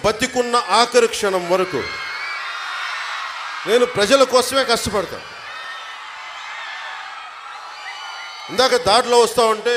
బతికున్న ఆఖరి క్షణం వరకు నేను ప్రజల కోసమే కష్టపడతాను ఇందాక దారిలో వస్తా ఉంటే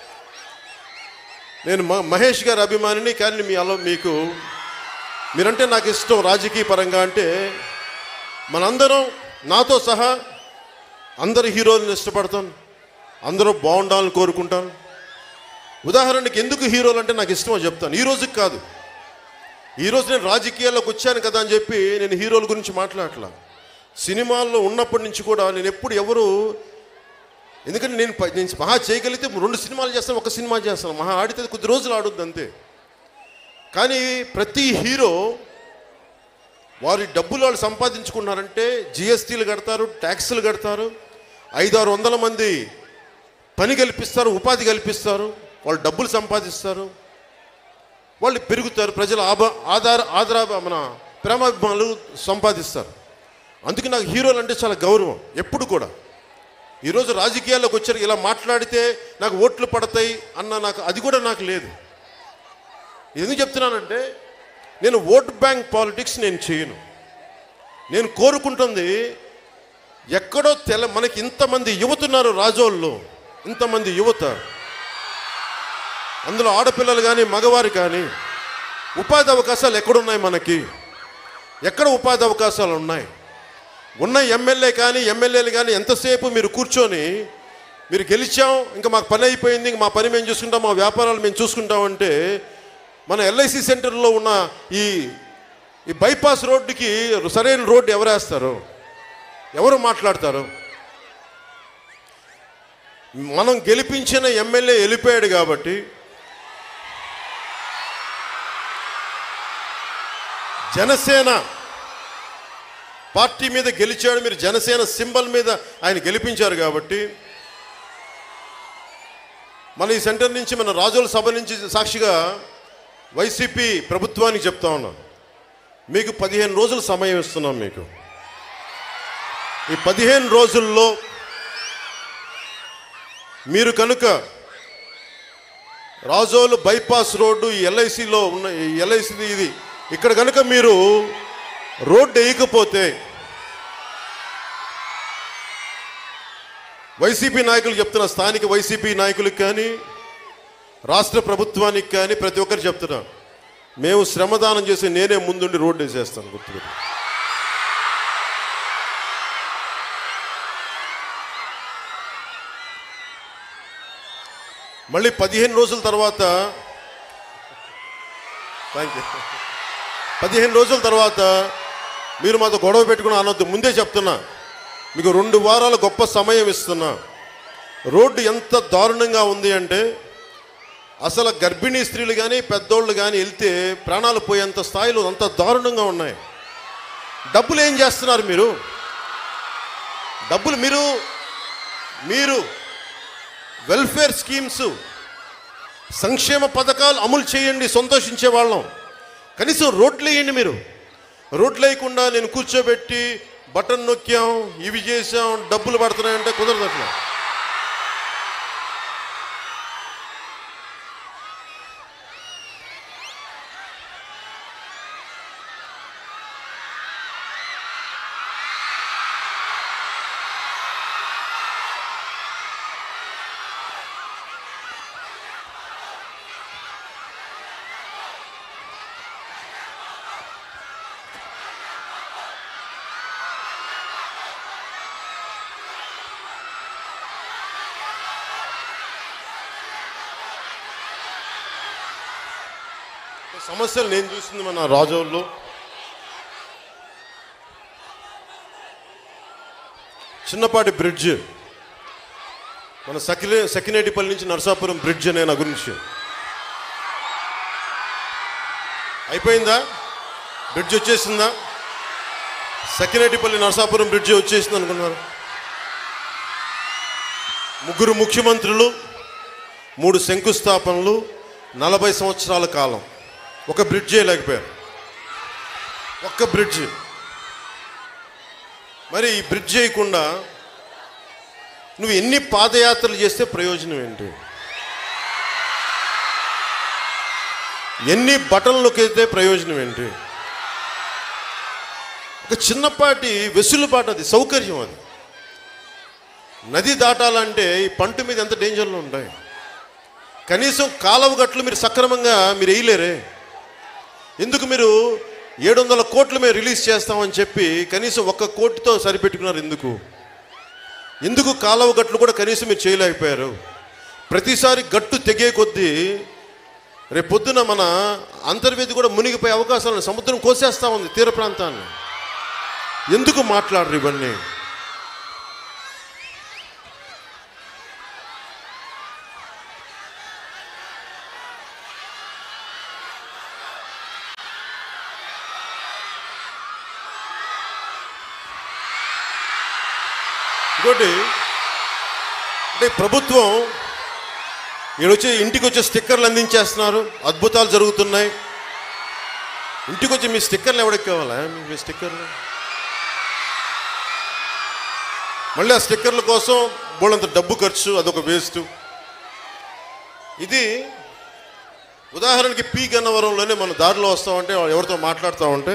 నేను మ- మహేష్ గారి అభిమానిని కానీ మీ అలా మీకు మీరంటే నాకు ఇష్టం రాజకీయ పరంగా అంటే మనందరం నాతో సహా అందరు హీరోలను ఇష్టపడతాను అందరూ బాగుండాలని కోరుకుంటాను ఉదాహరణకి ఎందుకు హీరోలు అంటే నాకు ఇష్టమో చెప్తాను ఈ రోజుకి కాదు ఈరోజు నేను రాజకీయాల్లోకి వచ్చాను కదా అని చెప్పి నేను హీరోల గురించి మాట్లాడట్లా సినిమాల్లో ఉన్నప్పటి నుంచి కూడా నేను ఎప్పుడు ఎవరు ఎందుకంటే నేను ప- నేను మహా చేయగలిగితే రెండు సినిమాలు చేస్తాను ఒక సినిమా చేస్తాను మహా ఆడితే కొద్ది రోజులు ఆడుద్ది అంతే కానీ ప్రతి హీరో వారి డబ్బులు వాళ్ళు సంపాదించుకున్నారంటే జిఎస్టీలు కడతారు ట్యాక్సులు కడతారు ఐదారు వందల మంది పని కల్పిస్తారు ఉపాధి కల్పిస్తారు వాళ్ళు డబ్బులు సంపాదిస్తారు వాళ్ళు పెరుగుతారు ప్రజల ఆభ ఆధార ఆధార మన ప్రేమాభిమానులు సంపాదిస్తారు అందుకే నాకు హీరోలు అంటే చాలా గౌరవం ఎప్పుడు కూడా ఈరోజు రాజకీయాల్లోకి వచ్చారు ఇలా మాట్లాడితే నాకు ఓట్లు పడతాయి అన్న నాకు అది కూడా నాకు లేదు ఎందుకు చెప్తున్నానంటే నేను ఓట్ బ్యాంక్ పాలిటిక్స్ నేను చేయను నేను కోరుకుంటుంది ఎక్కడో తెల మనకి ఇంతమంది యువత ఉన్నారు రాజోళ్ళు ఇంతమంది యువత అందులో ఆడపిల్లలు కానీ మగవారు కానీ ఉపాధి అవకాశాలు ఎక్కడున్నాయి మనకి ఎక్కడ ఉపాధి అవకాశాలు ఉన్నాయి ఉన్న ఎమ్మెల్యే కానీ ఎమ్మెల్యేలు కానీ ఎంతసేపు మీరు కూర్చొని మీరు గెలిచాం ఇంకా మాకు పని అయిపోయింది ఇంక మా పని మేము చూసుకుంటాం మా వ్యాపారాలు మేము చూసుకుంటామంటే మన ఎల్ఐసి సెంటర్లో ఉన్న ఈ ఈ బైపాస్ రోడ్డుకి సరైన రోడ్డు ఎవరు వేస్తారు ఎవరు మాట్లాడతారు మనం గెలిపించిన ఎమ్మెల్యే వెళ్ళిపోయాడు కాబట్టి జనసేన పార్టీ మీద గెలిచాడు మీరు జనసేన సింబల్ మీద ఆయన గెలిపించారు కాబట్టి మన ఈ సెంటర్ నుంచి మన రాజుల సభ నుంచి సాక్షిగా వైసీపీ ప్రభుత్వానికి చెప్తా ఉన్నాం మీకు పదిహేను రోజులు సమయం ఇస్తున్నాం మీకు ఈ పదిహేను రోజుల్లో మీరు కనుక రాజోలు బైపాస్ రోడ్డు ఈ ఎల్ఐసిలో ఉన్న ఈ ఎల్ఐసి ఇది ఇక్కడ కనుక మీరు రోడ్డు వేయకపోతే వైసీపీ నాయకులు చెప్తున్నా స్థానిక వైసీపీ నాయకులకు కానీ రాష్ట్ర ప్రభుత్వానికి కానీ ప్రతి ఒక్కరు చెప్తున్నా మేము శ్రమదానం చేసి నేనే ముందుండి రోడ్డు వేసేస్తాను గుర్తుపెట్టి మళ్ళీ పదిహేను రోజుల తర్వాత థ్యాంక్ యూ పదిహేను రోజుల తర్వాత మీరు మాతో గొడవ పెట్టుకుని అనొద్దు ముందే చెప్తున్నా మీకు రెండు వారాల గొప్ప సమయం ఇస్తున్నా రోడ్డు ఎంత దారుణంగా ఉంది అంటే అసలు గర్భిణీ స్త్రీలు కానీ పెద్దోళ్ళు కానీ వెళ్తే ప్రాణాలు పోయేంత స్థాయిలో అంత దారుణంగా ఉన్నాయి డబ్బులు ఏం చేస్తున్నారు మీరు డబ్బులు మీరు మీరు వెల్ఫేర్ స్కీమ్స్ సంక్షేమ పథకాలు అమలు చేయండి సంతోషించే వాళ్ళం కనీసం రోడ్లు వేయండి మీరు రోడ్లు వేయకుండా నేను కూర్చోబెట్టి బటన్ నొక్కాం ఇవి చేసాం డబ్బులు పడుతున్నాయంటే కుదరదు అట్లా సమస్యలు నేను చూసింది మన రాజోళ్ళు చిన్నపాటి బ్రిడ్జ్ మన సకిలే సకినేటిపల్లి నుంచి నరసాపురం బ్రిడ్జ్ అనే నా గురించి అయిపోయిందా బ్రిడ్జ్ వచ్చేసిందా సకినేటిపల్లి నరసాపురం బ్రిడ్జ్ వచ్చేసింది అనుకున్నారు ముగ్గురు ముఖ్యమంత్రులు మూడు శంకుస్థాపనలు నలభై సంవత్సరాల కాలం ఒక బ్రిడ్జ్ లేకపోయారు ఒక్క బ్రిడ్జ్ మరి ఈ బ్రిడ్జ్ చేయకుండా నువ్వు ఎన్ని పాదయాత్రలు చేస్తే ప్రయోజనం ఏంటి ఎన్ని బటన్లు నొక్కితే ప్రయోజనం ఏంటి ఒక చిన్నపాటి వెసులుబాటు అది సౌకర్యం అది నది దాటాలంటే ఈ పంట మీద ఎంత డేంజర్లు ఉంటాయి కనీసం కాలువ గట్లు మీరు సక్రమంగా మీరు వేయలేరే ఎందుకు మీరు ఏడు వందల కోట్లు మేము రిలీజ్ చేస్తామని చెప్పి కనీసం ఒక్క కోటితో సరిపెట్టుకున్నారు ఎందుకు ఎందుకు కాలువ గట్లు కూడా కనీసం మీరు చేయలేకపోయారు ప్రతిసారి గట్టు తెగే కొద్దీ రేపు పొద్దున మన అంతర్వేది కూడా మునిగిపోయే అవకాశాలను సముద్రం కోసేస్తా ఉంది తీర ప్రాంతాన్ని ఎందుకు మాట్లాడరు ఇవన్నీ ఇంకోటి అంటే ప్రభుత్వం వచ్చి ఇంటికి వచ్చే స్టిక్కర్లు అందించేస్తున్నారు అద్భుతాలు జరుగుతున్నాయి ఇంటికి వచ్చి మీ స్టిక్కర్లు ఎవరికి కావాలా మీ- మీ స్టిక్కర్లు మళ్ళీ ఆ స్టిక్కర్ల కోసం బోళ్ళంత డబ్బు ఖర్చు అదొక వేస్ట్ ఇది ఉదాహరణకి పి గన్నవరంలోనే మన దారిలో వస్తామంటే ఎవరితో మాట్లాడుతూ ఉంటే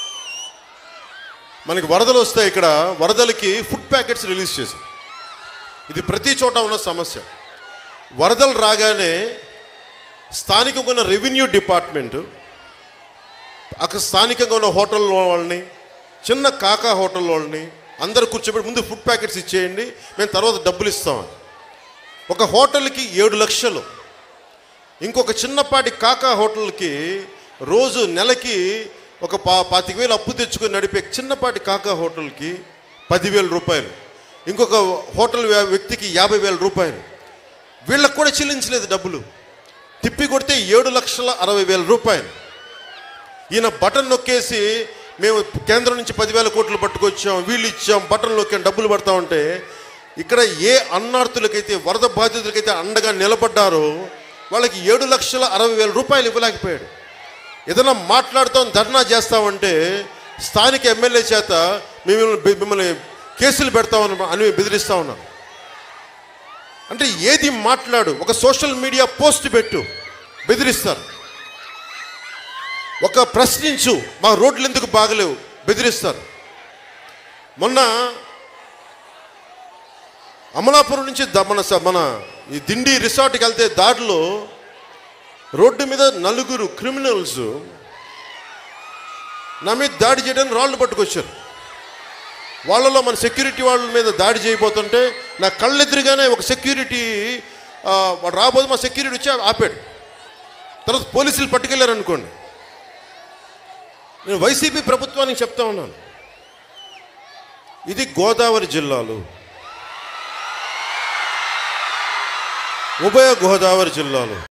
మనకి వరదలు వస్తాయి ఇక్కడ వరదలకి ఫుడ్ ప్యాకెట్స్ రిలీజ్ చేశాం ఇది ప్రతి చోట ఉన్న సమస్య వరదలు రాగానే స్థానికంగా ఉన్న రెవెన్యూ డిపార్ట్మెంటు అక్కడ స్థానికంగా ఉన్న హోటల్ వాళ్ళని చిన్న కాకా హోటల్ వాళ్ళని అందరు కూర్చోబెట్టి ముందు ఫుడ్ ప్యాకెట్స్ ఇచ్చేయండి మేము తర్వాత డబ్బులు ఇస్తాం ఒక హోటల్కి ఏడు లక్షలు ఇంకొక చిన్నపాటి కాకా హోటల్కి రోజు నెలకి ఒక పా పాతిక వేలు అప్పు తెచ్చుకొని నడిపే చిన్నపాటి కాకా హోటల్కి పదివేల రూపాయలు ఇంకొక హోటల్ వ్య- వ్యక్తికి యాభై వేల రూపాయలు వీళ్ళకు కూడా చెల్లించలేదు డబ్బులు తిప్పి కొడితే ఏడు లక్షల అరవై వేల రూపాయలు ఈయన బటన్ నొక్కేసి మేము కేంద్రం నుంచి పదివేల కోట్లు పట్టుకొచ్చాం వీళ్ళు ఇచ్చాం బటన్ నొక్కాం డబ్బులు పడతా ఉంటే ఇక్కడ ఏ అన్నార్థులకైతే వరద బాధితులకైతే అండగా నిలబడ్డారో వాళ్ళకి ఏడు లక్షల అరవై వేల రూపాయలు ఇవ్వలేకపోయాడు ఏదైనా మాట్లాడుతాం ధర్నా చేస్తామంటే స్థానిక ఎమ్మెల్యే చేత మిమ్మల్ని మిమ్మల్ని కేసులు పెడతామని అని బెదిరిస్తా ఉన్నాం అంటే ఏది మాట్లాడు ఒక సోషల్ మీడియా పోస్ట్ పెట్టు బెదిరిస్తారు ఒక ప్రశ్నించు మా రోడ్లు ఎందుకు బాగలేవు బెదిరిస్తారు మొన్న అమలాపురం నుంచి ద- మన స- మన ఈ దిండి రిసార్ట్కి వెళ్తే దారిలో రోడ్డు మీద నలుగురు క్రిమినల్స్ నా మీద దాడి చేయడానికి రాళ్ళు పట్టుకొచ్చారు వాళ్ళలో మన సెక్యూరిటీ వాళ్ళ మీద దాడి చేయబోతుంటే నా కళ్ళెదురుగానే ఒక సెక్యూరిటీ ఆ, వాడు రాబోదు మా సెక్యూరిటీ వచ్చి ఆపాడు తర్వాత పోలీసులు పట్టుకెళ్ళారు అనుకోండి నేను వైసీపీ ప్రభుత్వానికి చెప్తా ఉన్నాను ఇది గోదావరి జిల్లాలు ఉభయ గోదావరి జిల్లాలు